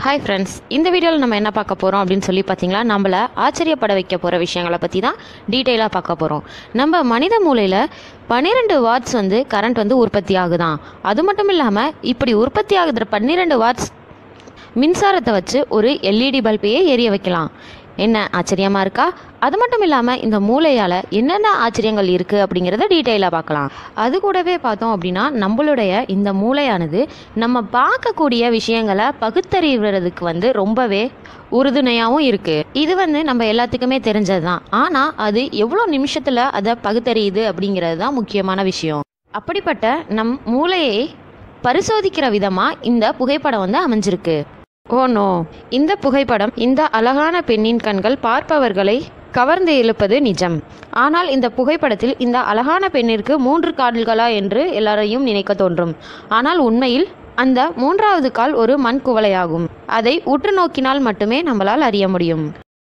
hi friends இந்த வீடியோவில் நம்ம என்ன பார்க்க போகிறோம் அப்படின்னு சொல்லி பார்த்தீங்களா நம்மளை ஆச்சரியப்பட வைக்க போகிற விஷயங்களை பற்றி தான் டீட்டெயிலாக பார்க்க போகிறோம் நம்ம மனித மூளையில் பன்னிரெண்டு வாட்ஸ் வந்து கரண்ட் வந்து உற்பத்தி ஆகுதான் அது மட்டும் இல்லாமல் இப்படி உற்பத்தி ஆகுற பன்னிரெண்டு வாட்ஸ் மின்சாரத்தை வச்சு ஒரு எல்இடி பல்பையே எரிய வைக்கலாம் என்ன ஆச்சரியமாக இருக்கா அது மட்டும் இல்லாமல் இந்த மூளையால் என்னென்ன ஆச்சரியங்கள் இருக்குது அப்படிங்கிறத டீட்டெயிலாக பார்க்கலாம் அது கூடவே பார்த்தோம் அப்படின்னா நம்மளுடைய இந்த மூளையானது நம்ம பார்க்கக்கூடிய விஷயங்களை பகுத்தறிவுறதுக்கு வந்து ரொம்பவே உறுதுணையாகவும் இருக்குது இது வந்து நம்ம எல்லாத்துக்குமே தெரிஞ்சது தான் ஆனால் அது எவ்வளோ நிமிஷத்தில் அதை பகுத்தறியுது அப்படிங்கிறது தான் முக்கியமான விஷயம் அப்படிப்பட்ட நம் மூளையை பரிசோதிக்கிற விதமாக இந்த புகைப்படம் வந்து அமைஞ்சிருக்கு ஓ நோ இந்த புகைப்படம் இந்த அழகான பெண்ணின் கண்கள் பார்ப்பவர்களை கவர்ந்து இழுப்பது நிஜம் ஆனால் இந்த புகைப்படத்தில் இந்த அழகான பெண்ணிற்கு மூன்று கால்களா என்று எல்லாரையும் நினைக்க தோன்றும் ஆனால் உண்மையில் அந்த மூன்றாவது கால் ஒரு மண் குவளையாகும் அதை உற்று நோக்கினால் மட்டுமே நம்மளால் அறிய முடியும்